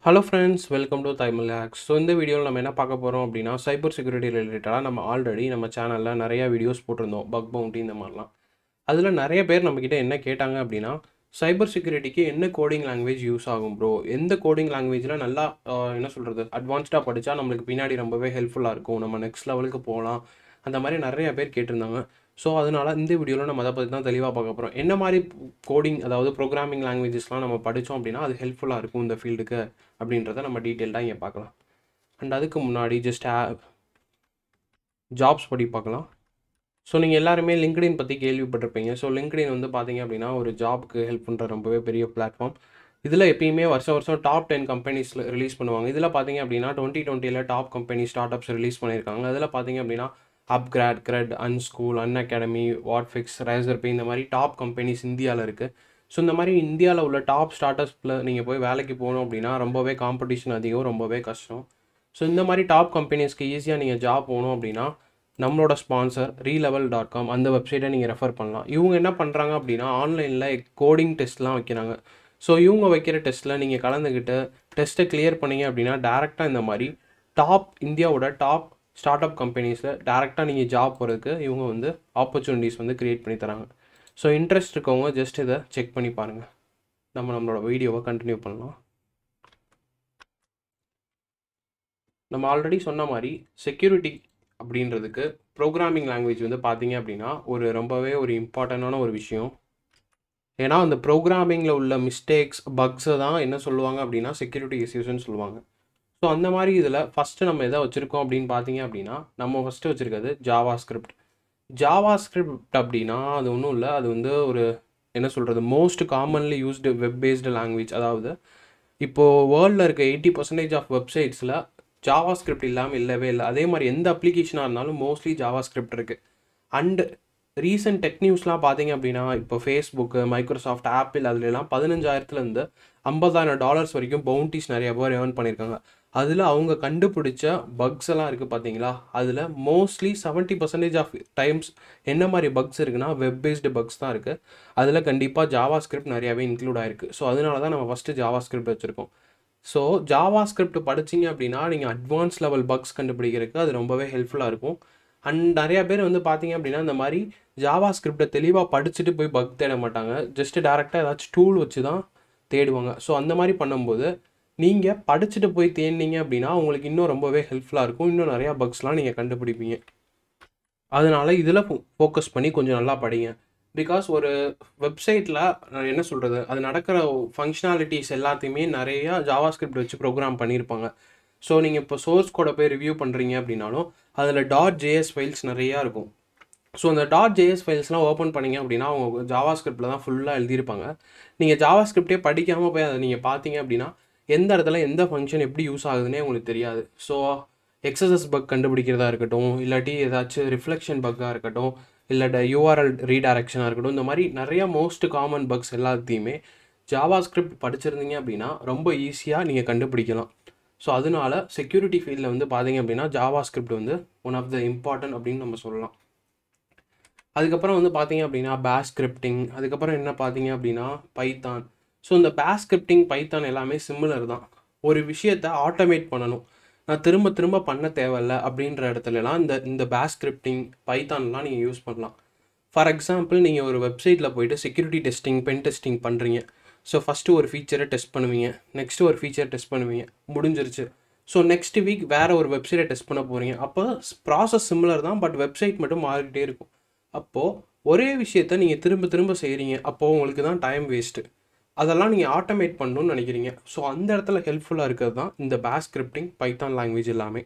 hello friends welcome to Tamil hacks so இந்த வீடியோவில் நம்ம என்ன பார்க்க போகிறோம் அப்படின்னா சைபர் செக்யூரிட்டி ரிலேட்டடாக நம்ம ஆல்ரெடி நம்ம சேனலில் நிறையா வீடியோஸ் போட்டிருந்தோம் பக் பவுண்டி இந்த மாதிரிலாம் அதில் நிறைய பேர் நம்மக்கிட்ட என்ன கேட்டாங்க அப்படின்னா சைபர் செக்யூரிட்டிக்கு என்ன கோடிங் லாங்குவேஜ் யூஸ் ஆகும் ப்ரோ எந்த கோடிங் லாங்குவேஜில் நல்லா ஆஹ், என்ன சொல்கிறது அட்வான்ஸ்டாக படித்தா நம்மளுக்கு பின்னாடி ரொம்பவே ஹெல்ப்ஃபுல்லாக இருக்கும் நம்ம நெக்ஸ்ட் லெவலுக்கு போகலாம் அந்த மாதிரி நிறைய பேர் கேட்டிருந்தாங்க ஸோ அதனால இந்த வீடியோவில் நம்ம அதை பற்றி தான் தெளிவாக பார்க்க போகிறோம் என்ன மாதிரி கோடிங் அதாவது ப்ரோக்ராமிங் லாங்குவேஜஸ்லாம் நம்ம படித்தோம் அப்படின்னா அது ஹெல்ப்ஃபுல்லாக இருக்கும் இந்த ஃபீல்டுக்கு அப்படின்றத நம்ம டீட்டெயில்டாக இங்கே பார்க்கலாம் அண்ட் அதுக்கு முன்னாடி ஜஸ்ட் ஜாப்ஸ் படி பார்க்கலாம் ஸோ நீங்கள் எல்லாருமே லிங்க்டின் பற்றி கேள்விப்பட்டிருப்பீங்க ஸோ லிங்க்டின் வந்து பார்த்தீங்க அப்படின்னா ஒரு ஜாப்க்கு ஹெல்ப் பண்ணுற ரொம்பவே பெரிய பிளாட்ஃபார்ம் இதில் எப்பயுமே வருஷம் வருஷம் டாப் டென் கம்பெனிஸில் ரிலீஸ் பண்ணுவாங்க இதில் பார்த்தீங்க அப்படின்னா டுவெண்ட்டி டுவெண்ட்டியில் top company startups release பண்ணியிருக்காங்க அதில் பார்த்தீங்க அப்படின்னா upGrad CRED Unschool Unacademy Whatfix Razorpay இந்த மாதிரி டாப் கம்பெனிஸ் இந்தியாவில் இருக்குது ஸோ இந்த மாதிரி இந்தியாவில் உள்ள டாப் ஸ்டார்டப்ஸில் நீங்கள் போய் வேலைக்கு போகணும் அப்படின்னா ரொம்பவே காம்படிஷன் அதிகம் ரொம்பவே கஷ்டம் ஸோ இந்த மாதிரி டாப் கம்பெனிஸ்க்கு ஈஸியாக நீங்கள் ஜாப் போகணும் அப்படின்னா நம்மளோட ஸ்பான்சர் ரீலெவல் டாட் காம் அந்த வெப்சைட்டை நீங்கள் ரெஃபர் பண்ணலாம் இவங்க என்ன பண்ணுறாங்க அப்படின்னா ஆன்லைனில் கோடிங் டெஸ்ட்லாம் வைக்கிறாங்க ஸோ இவங்க வைக்கிற டெஸ்ட்டில் நீங்கள் கலந்துக்கிட்டு டெஸ்ட்டை கிளியர் பண்ணீங்க அப்படின்னா டேரெக்டாக இந்த மாதிரி டாப் இந்தியாவோட டாப் ஸ்டார்ட் அப் கம்பெனிஸில் டேரெக்டாக நீங்கள் ஜாப் போகிறதுக்கு இவங்க வந்து ஆப்பர்ச்சுனிட்டிஸ் வந்து க்ரியேட் பண்ணி தராங்க ஸோ இன்ட்ரெஸ்ட் இருக்கவங்க ஜஸ்ட் இதை செக் பண்ணி பாருங்கள் நம்ம நம்மளோட வீடியோவை கண்டினியூ பண்ணலாம் நம்ம ஆல்ரெடி சொன்ன மாதிரி செக்யூரிட்டி அப்படின்றதுக்கு ப்ரோக்ராமிங் லாங்குவேஜ் வந்து பார்த்தீங்க அப்படின்னா ஒரு ரொம்பவே ஒரு இம்பார்ட்டண்டான ஒரு விஷயம் ஏன்னா அந்த ப்ரோக்ராமிங்கில் உள்ள மிஸ்டேக்ஸ் பக்ஸை தான் என்ன சொல்லுவாங்க அப்படின்னா செக்யூரிட்டி இஷ்யூஸ்னு சொல்லுவாங்க ஸோ அந்த மாதிரி இதில் ஃபஸ்ட்டு நம்ம எதை வச்சுருக்கோம் அப்படின்னு பார்த்தீங்க அப்படின்னா நம்ம ஃபஸ்ட்டு வச்சுருக்கிறது ஜாவா ஸ்கிரிப்ட் ஜாவா ஸ்கிரிப்ட் அப்படின்னா அது ஒன்றும் இல்லை அது வந்து ஒரு என்ன சொல்கிறது most commonly used web based language அதாவது இப்போது வேர்ல்டில் இருக்க எயிட்டி பர்சன்டேஜ் ஆஃப் வெப்சைட்ஸில் ஜாவா ஸ்கிரிப்ட் இல்லாமல் இல்லவே இல்லை அதே மாதிரி எந்த அப்ளிகேஷனாக இருந்தாலும் மோஸ்ட்லி ஜாவா ஸ்கிரிப்ட் இருக்குது அண்ட் ரீசெண்ட் டெக் நியூஸ்லாம் பார்த்தீங்க அப்படின்னா இப்போ ஃபேஸ்புக்கு மைக்ரோசாஃப்ட் ஆப்பிள் அதுலலாம் பதினஞ்சாயிரத்துலேருந்து ஐம்பதாயிரம் டாலர்ஸ் வரைக்கும் பவுண்டிஸ் நிறைய பேர் ஏர்ன் பண்ணியிருக்காங்க அதில் அவங்க கண்டுபிடிச்ச பக்ஸ் எல்லாம் இருக்குது பார்த்தீங்களா அதில் mostly seventy percentage of times என்ன மாதிரி பக்ஸ் இருக்குன்னா வெப் பேஸ்டு பக்ஸ் தான் இருக்குது அதில் கண்டிப்பாக ஜாவா ஸ்கிரிப்ட் நிறையாவே இன்க்ளூட் ஆயிருக்கு ஸோ அதனால தான் நம்ம ஃபஸ்ட்டு ஜாவா ஸ்கிரிப்ட் வச்சுருக்கோம் ஸோ ஜாவா ஸ்கிரிப்ட் படிச்சீங்க அப்படின்னா நீங்கள் அட்வான்ஸ் லெவல் பக்ஸ் கண்டுபிடிக்கிறதுக்கு அது ரொம்பவே ஹெல்ப்ஃபுல்லாக இருக்கும் அண்ட் நிறையா பேர் வந்து பார்த்தீங்க அப்படின்னா இந்த மாதிரி ஜாவா ஸ்கிரிப்டை தெளிவாக படிச்சுட்டு போய் பக் தேட மாட்டாங்க ஜஸ்ட் டேரெக்டாக ஏதாச்சும் டூல் வச்சு தான் தேடுவாங்க ஸோ அந்த மாதிரி பண்ணும்போது நீங்கள் படிச்சுட்டு போய் தேடினீங்க அப்படின்னா உங்களுக்கு இன்னும் ரொம்பவே ஹெல்ப்ஃபுல்லாக இருக்கும் இன்னும் நிறையா பக்ஸ்லாம் நீங்கள் கண்டுபிடிப்பீங்க அதனால இதில் ஃபோக்கஸ் பண்ணி கொஞ்சம் நல்லா படிங்க பிகாஸ் ஒரு வெப்சைட்டில் என்ன சொல்கிறது அது நடக்கிற ஃபங்க்ஷனாலிட்டிஸ் எல்லாத்தையுமே நிறையா ஜாவா ஸ்கிரிப்ட் வச்சு ப்ரோக்ராம் பண்ணியிருப்பாங்க ஸோ நீங்கள் இப்போ சோர்ஸ் கோடை போய் ரிவ்யூ பண்ணுறீங்க அப்படின்னாலும் அதில் டாட் ஜேஎஸ் ஃபைல்ஸ் நிறையா இருக்கும் ஸோ அந்த டாட் ஜேஎஸ் ஃபைல்ஸ்லாம் ஓப்பன் பண்ணீங்க அப்படின்னா அவங்க ஜாவா ஸ்கிரிப்டில் தான் ஃபுல்லாக எழுதியிருப்பாங்க நீங்கள் ஜாவா ஸ்கிரிப்டே படிக்காமல் போய் அதை நீங்கள் பார்த்தீங்க அப்படின்னா எந்த இடத்துல எந்த ஃபங்க்ஷன் எப்படி யூஸ் ஆகுதுன்னே உங்களுக்கு தெரியாது ஸோ எக்ஸசஸ் பக் கண்டுபிடிக்கிறதா இருக்கட்டும் இல்லாட்டி ஏதாச்சும் ரிஃப்ளெக்ஷன் பக்காக இருக்கட்டும் இல்லாட்ட யூஆர்எல் ரீடைரக்ஷனாக இருக்கட்டும் இந்த மாதிரி நிறைய மோஸ்ட் காமன் பக்ஸ் எல்லாத்தையுமே ஜாவா ஸ்கிரிப்ட் படிச்சிருந்தீங்க அப்படின்னா ரொம்ப ஈஸியாக நீங்கள் கண்டுபிடிக்கலாம் ஸோ அதனால செக்யூரிட்டி ஃபீல்டில் வந்து பார்த்தீங்க அப்படின்னா ஜாவா ஸ்கிரிப்ட் வந்து ஒன் ஆஃப் த இம்பார்ட்டன்ட் அப்படின்னு நம்ம சொல்லலாம் அதுக்கப்புறம் வந்து பார்த்தீங்க அப்படின்னா பேஷ் ஸ்கிரிப்டிங் அதுக்கப்புறம் என்ன பார்த்தீங்க அப்படின்னா பைத்தான் ஸோ இந்த பேஷ் ஸ்கிரிப்டிங் பைத்தான் எல்லாமே சிமிலர் தான் ஒரு விஷயத்தை ஆட்டோமேட் பண்ணணும் நான் திரும்ப திரும்ப பண்ண தேவையில்ல அப்படின்ற இடத்துலலாம் இந்த இந்த பேஷ் ஸ்கிரிப்டிங் பைத்தான்லாம் நீங்கள் யூஸ் பண்ணலாம் ஃபார் எக்ஸாம்பிள் நீங்கள் ஒரு வெப்சைட்டில் போயிட்டு செக்யூரிட்டி டெஸ்டிங் பென் டெஸ்டிங் பண்ணுறீங்க ஸோ ஃபஸ்ட்டு ஒரு ஃபீச்சரை டெஸ்ட் பண்ணுவீங்க நெக்ஸ்ட்டு ஒரு ஃபீச்சர் டெஸ்ட் பண்ணுவீங்க முடிஞ்சிருச்சு ஸோ நெக்ஸ்ட் வீக் வேறு ஒரு வெப்சைட்டை டெஸ்ட் பண்ண போகிறீங்க அப்போ ப்ராசஸ் சிமிலர் தான் பட் வெப்சைட் மட்டும் மாறிக்கிட்டே இருக்கும் அப்போது ஒரே விஷயத்த நீங்கள் திரும்ப திரும்ப செய்கிறீங்க அப்போது உங்களுக்கு தான் டைம் வேஸ்ட்டு அதெல்லாம் நீங்கள் ஆட்டோமேட் பண்ணணும்னு நினைக்கிறீங்க ஸோ அந்த இடத்துல ஹெல்ப்ஃபுல்லாக இருக்கிறது தான் இந்த பேஷ் ஸ்கிரிப்டிங் பைத்தான் லாங்குவேஜ் எல்லாமே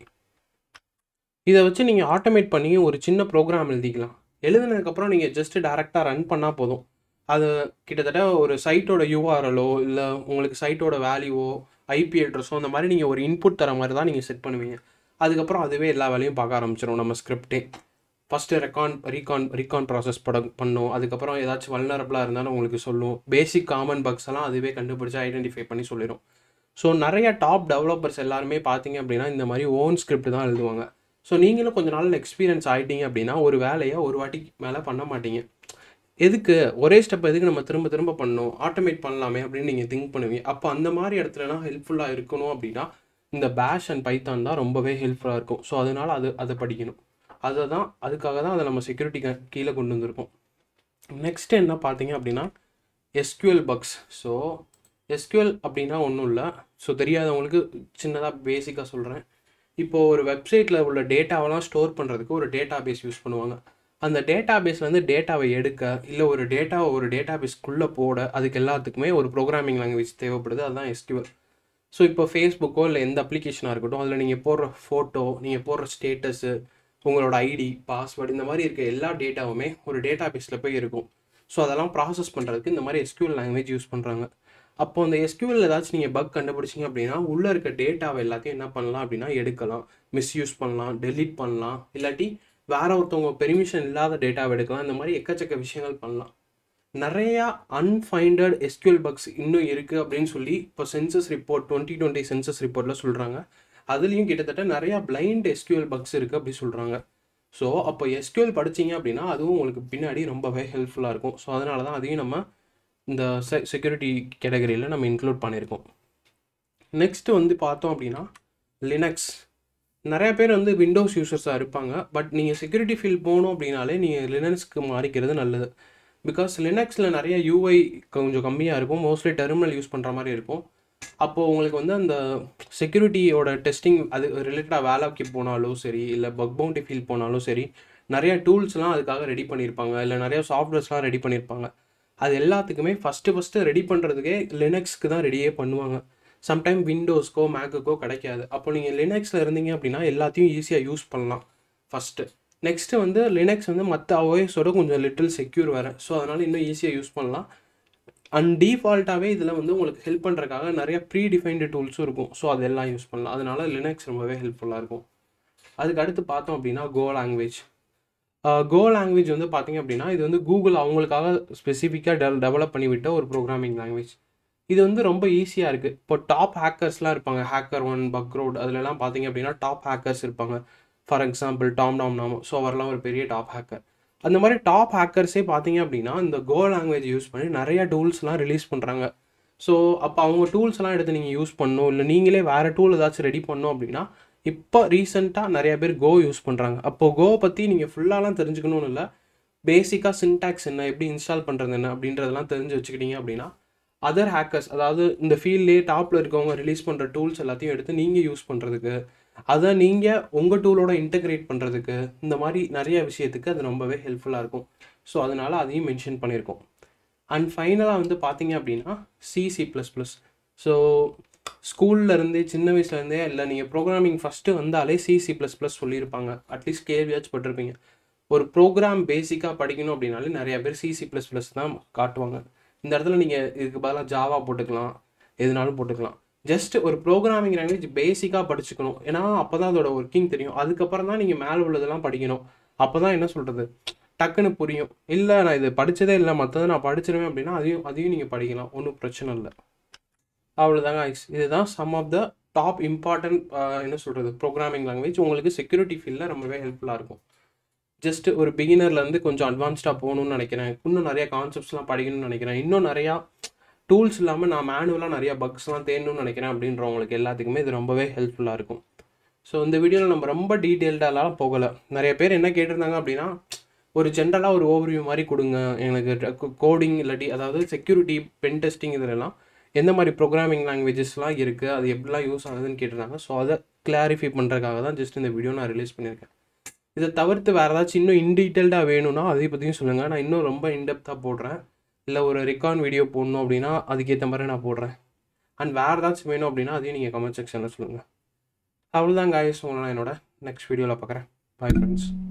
இதை வச்சு நீங்கள் ஆட்டோமேட் பண்ணி ஒரு சின்ன ப்ரோக்ராம் எழுதிக்கலாம் எழுதுனதுக்கப்புறம் நீங்கள் ஜஸ்ட் டேரெக்டாக ரன் பண்ணால் போதும் அது கிட்டத்தட்ட ஒரு சைட்டோட யூஆர்எலோ இல்லை உங்களுக்கு சைட்டோட வேல்யூவோ ஐபி அட்ரஸோ அந்த மாதிரி நீங்கள் ஒரு இன்புட் தர மாதிரி தான் நீங்கள் செட் பண்ணுவீங்க அதுக்கப்புறம் அதுவே எல்லா வேலையும் பார்க்க ஆரம்பிச்சிடும் நம்ம ஸ்கிரிப்டே first recon recon recon process பட பண்ணும் அதுக்கப்புறம் ஏதாச்சும் வல்னரபிளாக இருந்தாலும் உங்களுக்கு சொல்லும் பேசிக் காமன் பக்ஸ் எல்லாம் அதுவே கண்டுபிடிச்சி ஐடென்டிஃபை பண்ணி சொல்லிடும் ஸோ நிறைய டாப் டெவலப்பர்ஸ் எல்லாருமே பார்த்தீங்க அப்படின்னா இந்த மாதிரி ஓன் ஸ்கிரிப்ட் தான் எழுதுவாங்க ஸோ நீங்களும் கொஞ்ச நாள் எக்ஸ்பீரியன்ஸ் ஆகிட்டீங்க அப்படின்னா ஒரு வேலையை ஒரு வாட்டிக்கு மேலே பண்ண மாட்டீங்க எதுக்கு ஒரே ஸ்டெப் எதுக்கு நம்ம திரும்ப திரும்ப பண்ணணும் ஆட்டோமேட் பண்ணலாமே அப்படின்னு நீங்கள் திங்க் பண்ணுவீங்க அப்போ அந்த மாதிரி இடத்துலலாம் ஹெல்ப்ஃபுல்லாக இருக்கணும் அப்படின்னா இந்த பேஷ் அண்ட் பைத்தான் தான் ரொம்பவே ஹெல்ப்ஃபுல்லாக இருக்கும் ஸோ அதனால் அது அதை படிக்கணும் அதை தான் அதுக்காக தான் அதை நம்ம செக்யூரிட்டி கீழே கொண்டு வந்திருக்கோம் நெக்ஸ்ட் என்ன பார்த்தீங்க அப்படின்னா எஸ்கியூஎல் பக்ஸ் ஸோ எஸ்கியூஎல் அப்படின்னா ஒன்றும் இல்லை ஸோ தெரியாதவங்களுக்கு சின்னதாக பேசிக்காக சொல்கிறேன் இப்போது ஒரு வெப்சைட்டில் உள்ள டேட்டாவெல்லாம் ஸ்டோர் பண்ணுறதுக்கு ஒரு டேட்டா பேஸ் யூஸ் பண்ணுவாங்க அந்த டேட்டா பேஸ்லேருந்து டேட்டாவை எடுக்க இல்லை ஒரு டேட்டாவை ஒரு டேட்டா பேஸ்க்குள்ளே போட அதுக்கு எல்லாத்துக்குமே ஒரு ப்ரோக்ராமிங் லாங்குவேஜ் தேவைப்படுது அதுதான் எஸ்கியூஎல் ஸோ இப்போ ஃபேஸ்புக்கோ இல்லை எந்த அப்ளிகேஷனாக இருக்கட்டும் அதில் நீங்கள் போடுற ஃபோட்டோ நீங்கள் போடுற ஸ்டேட்டஸு உங்களோட ஐடி பாஸ்வேர்டு இந்த மாதிரி இருக்க எல்லா டேட்டாவுமே ஒரு டேட்டா பேஸில் போய் இருக்கும் ஸோ அதெல்லாம் ப்ராசஸ் பண்ணுறதுக்கு இந்த மாதிரி எஸ்கியூஎல் லாங்குவேஜ் யூஸ் பண்ணுறாங்க அப்போ அந்த எஸ்கியூஎல் ஏதாச்சும் நீங்கள் பக் கண்டுபிடிச்சிங்க அப்படின்னா உள்ளே இருக்க டேட்டாவை எல்லாத்தையும் என்ன பண்ணலாம் அப்படின்னா எடுக்கலாம் மிஸ்யூஸ் பண்ணலாம் டெலீட் பண்ணலாம் இல்லாட்டி வேற ஒருத்தவங்க பெர்மிஷன் இல்லாத டேட்டாவை எடுக்கலாம் இந்த மாதிரி எக்கச்சக்க விஷயங்கள் பண்ணலாம் நிறையா அன்ஃபைண்டட் எஸ்கியூஎல் பக்ஸ் இன்னும் இருக்குது அப்படின்னு சொல்லி இப்போ census report twenty twenty census ரிப்போர்ட்டில் சொல்கிறாங்க அதுலேயும் கிட்டத்தட்ட நிறையா பிளைண்ட் எஸ்கியூஎல் பக்ஸ் இருக்குது அப்படி சொல்கிறாங்க ஸோ அப்போ எஸ்கியூஎல் படிச்சீங்க அப்படின்னா அதுவும் உங்களுக்கு பின்னாடி ரொம்பவே ஹெல்ப்ஃபுல்லாக இருக்கும் ஸோ அதனால தான் அதையும் நம்ம இந்த செ செக்யூரிட்டி கேட்டகரியில் நம்ம இன்க்ளூட் பண்ணியிருக்கோம் நெக்ஸ்ட்டு வந்து பார்த்தோம் அப்படின்னா லினக்ஸ் நிறைய பேர் வந்து விண்டோஸ் யூசர்ஸாக இருப்பாங்க பட் நீங்கள் செக்யூரிட்டி ஃபீல்ட் போகணும் அப்படின்னாலே நீங்கள் லினக்ஸ்க்கு மாறிக்கிறது நல்லது பிகாஸ் லினக்ஸில் நிறைய யூஐ கொஞ்சம் கம்மியாக இருக்கும் மோஸ்ட்லி டெர்மினல் யூஸ் பண்ணுற மாதிரி இருக்கும் அப்போது உங்களுக்கு வந்து அந்த செக்யூரிட்டியோட டெஸ்டிங் அது ரிலேட்டடாக வேலைக்கு போனாலும் சரி இல்லை பக் பவுண்டி ஃபீல் போனாலும் சரி நிறைய டூல்ஸ்லாம் அதுக்காக ரெடி பண்ணியிருப்பாங்க இல்லை நிறைய சாஃப்ட்வேர்ஸ்லாம் ரெடி பண்ணியிருப்பாங்க அது எல்லாத்துக்குமே ஃபஸ்ட்டு ஃபஸ்ட்டு ரெடி பண்ணுறதுக்கே லினக்ஸ்க்கு தான் ரெடியே பண்ணுவாங்க சம்டைம் விண்டோஸ்க்கோ மேக்குக்கோ கிடைக்காது அப்போ நீங்கள் லினக்ஸில் இருந்தீங்க அப்படின்னா எல்லாத்தையும் ஈஸியாக யூஸ் பண்ணலாம் ஃபஸ்ட்டு நெக்ஸ்ட்டு வந்து லினக்ஸ் வந்து மற்ற ஓஎஸோட கொஞ்சம் லிட்டில் செக்யூர் வேறு ஸோ அதனால் இன்னும் ஈஸியாக யூஸ் பண்ணலாம் அண்ட் டீஃபால்ட்டாகவே இதில் வந்து உங்களுக்கு ஹெல்ப் பண்ணுறதுக்காக நிறைய ப்ரீ டிஃபைன்டு டூல்ஸும் இருக்கும் ஸோ அதெல்லாம் யூஸ் பண்ணலாம் அதனால லினக்ஸ் ரொம்பவே ஹெல்ப்ஃபுல்லாக இருக்கும் அதுக்கு அடுத்து பார்த்தோம் அப்படின்னா கோ லாங்குவேஜ் கோ லாங்குவேஜ் வந்து பார்த்தீங்க அப்படின்னா இது வந்து கூகுள் அவங்களுக்காக ஸ்பெசிஃபிக்காக டெவ டெவலப் பண்ணிவிட்ட ஒரு ப்ரோக்ராமிங் லாங்குவேஜ் இது வந்து ரொம்ப ஈஸியாக இருக்குது இப்போ டாப் ஹேக்கர்ஸ்லாம் இருப்பாங்க ஹேக்கர் ஒன் பக்ரோட் அதுலலாம் பார்த்தீங்க அப்படின்னா டாப் ஹேக்கர்ஸ் இருப்பாங்க ஃபார் எக்ஸாம்பிள் டாம் டாம் நாமோ ஸோ அவரெல்லாம் ஒரு பெரிய டாப் ஹேக்கர் அந்த மாதிரி டாப் ஹேக்கர்ஸே பார்த்தீங்க அப்படின்னா இந்த கோ லாங்குவேஜ் யூஸ் பண்ணி நிறைய டூல்ஸ்லாம் ரிலீஸ் பண்ணுறாங்க ஸோ அப்போ அவங்க டூல்ஸ் எல்லாம் எடுத்து நீங்கள் யூஸ் பண்ணணும் இல்லை நீங்களே வேறு டூல் ஏதாச்சும் ரெடி பண்ணணும் அப்படின்னா இப்போ ரீசெண்டாக நிறைய பேர் கோ யூஸ் பண்ணுறாங்க அப்போது கோ பற்றி நீங்கள் ஃபுல்லாலாம் தெரிஞ்சுக்கணும்னு இல்லை பேசிக்காக சின்டாக்ஸ் என்ன எப்படி இன்ஸ்டால் பண்ணுறது என்ன அப்படின்றதெல்லாம் தெரிஞ்சு வச்சுக்கிட்டீங்க அப்படின்னா அதர் ஹேக்கர்ஸ் அதாவது இந்த ஃபீல்ட்லேயே டாப்பில் இருக்கவங்க ரிலீஸ் பண்ணுற டூல்ஸ் எல்லாத்தையும் எடுத்து நீங்கள் யூஸ் பண்ணுறதுக்கு அதை நீங்கள் உங்கள் டூலோட இன்டகிரேட் பண்ணுறதுக்கு இந்த மாதிரி நிறைய விஷயத்துக்கு அது ரொம்பவே ஹெல்ப்ஃபுல்லாக இருக்கும் ஸோ அதனால் அதையும் மென்ஷன் பண்ணியிருக்கோம் அண்ட் ஃபைனலாக வந்து பார்த்தீங்க அப்படின்னா சிசி ப்ளஸ் ப்ளஸ் ஸோ ஸ்கூல்லேருந்தே சின்ன வயசுலேருந்தே இல்லை நீங்கள் ப்ரோக்ராமிங் ஃபஸ்ட்டு வந்தாலே சிசி ப்ளஸ் ப்ளஸ் சொல்லியிருப்பாங்க அட்லீஸ்ட் கேள்வியாச்சும் பட்டிருப்பீங்க ஒரு ப்ரோக்ராம் பேசிக்காக படிக்கணும் அப்படின்னாலே நிறைய பேர் சிசி ப்ளஸ் ப்ளஸ் தான் காட்டுவாங்க இந்த இடத்துல நீங்கள் இதுக்கு பதிலாக ஜாவா போட்டுக்கலாம் எதுனாலும் போட்டுக்கலாம் ஜஸ்ட் ஒரு ப்ரோக்ராமிங் லாங்குவேஜ் பேசிக்காக படிச்சுக்கணும் ஏன்னா அப்போ தான் அதோட ஒர்க்கிங் தெரியும் அதுக்கப்புறம் தான் நீங்கள் மேலே உள்ளதெல்லாம் படிக்கணும் அப்போ தான் என்ன சொல்கிறது டக்குன்னு புரியும் இல்லை நான் இது படித்ததே இல்லை மற்றதை நான் படிச்சிருவேன் அப்படின்னா அதையும் அதையும் நீங்கள் படிக்கலாம் ஒன்றும் பிரச்சனை இல்லை அவ்வளோதாங்க ஐஸ் இதுதான் some of the top important என்ன சொல்கிறது ப்ரோக்ராமிங் லாங்குவேஜ் உங்களுக்கு செக்யூரிட்டி ஃபீல்டில் ரொம்பவே ஹெல்ப்ஃபுல்லாக இருக்கும் ஜஸ்ட் ஒரு பிகினர்லேருந்து கொஞ்சம் அட்வான்ஸ்டாக போகணும்னு நினைக்கிறேன் இன்னும் நிறைய கான்செப்ட்ஸ்லாம் படிக்கணும்னு நினைக்கிறேன் இன்னும் நிறையா டூல்ஸ் இல்லாமல் நான் மேனுவலாக நிறையா பக்ஸ்லாம் தேடணும்னு நினைக்கிறேன் அப்படின்றவங்களுக்கு எல்லாத்துக்குமே இது ரொம்பவே ஹெல்ப்ஃபுல்லாக இருக்கும் ஸோ இந்த வீடியோவில் நம்ம ரொம்ப டீட்டெயில்டாலாம் போகலை நிறைய பேர் என்ன கேட்டிருந்தாங்க அப்படின்னா ஒரு ஜென்ரலாக ஒரு ஓவர்வியூ மாதிரி கொடுங்க எனக்கு கோடிங் இல்லாட்டி அதாவது செக்யூரிட்டி பென் டெஸ்டிங் இதிலெல்லாம் எந்த மாதிரி ப்ரோக்ராமிங் லாங்குவேஜஸ்லாம் இருக்குது அது எப்படிலாம் யூஸ் ஆகுதுன்னு கேட்டிருந்தாங்க ஸோ அதை கிளாரிஃபை பண்ணுறதுக்காக தான் ஜஸ்ட் இந்த வீடியோ நான் ரிலீஸ் பண்ணியிருக்கேன் இதை தவிர்த்து வேறு ஏதாச்சும் இன்னும் இன்டீட்டெயில்டாக வேணும்னா அதை பற்றியும் சொல்லுங்கள் நான் இன்னும் ரொம்ப இன்டெப்த்தாக போடுறேன் இல்லை ஒரு ரெக்கார்ட் வீடியோ போடணும் அப்படின்னா அதுக்கேற்ற மாதிரி நான் போடுறேன் அண்ட் வேறு ஏதாச்சும் வேணும் அப்படின்னா அதையும் நீங்கள் கமெண்ட் செக்ஷனில் சொல்லுங்கள் அவ்வளோதான் காய்ஸ் உங்களை நான் என்னோட நெக்ஸ்ட் வீடியோவில் பார்க்குறேன் பாய் ஃப்ரெண்ட்ஸ்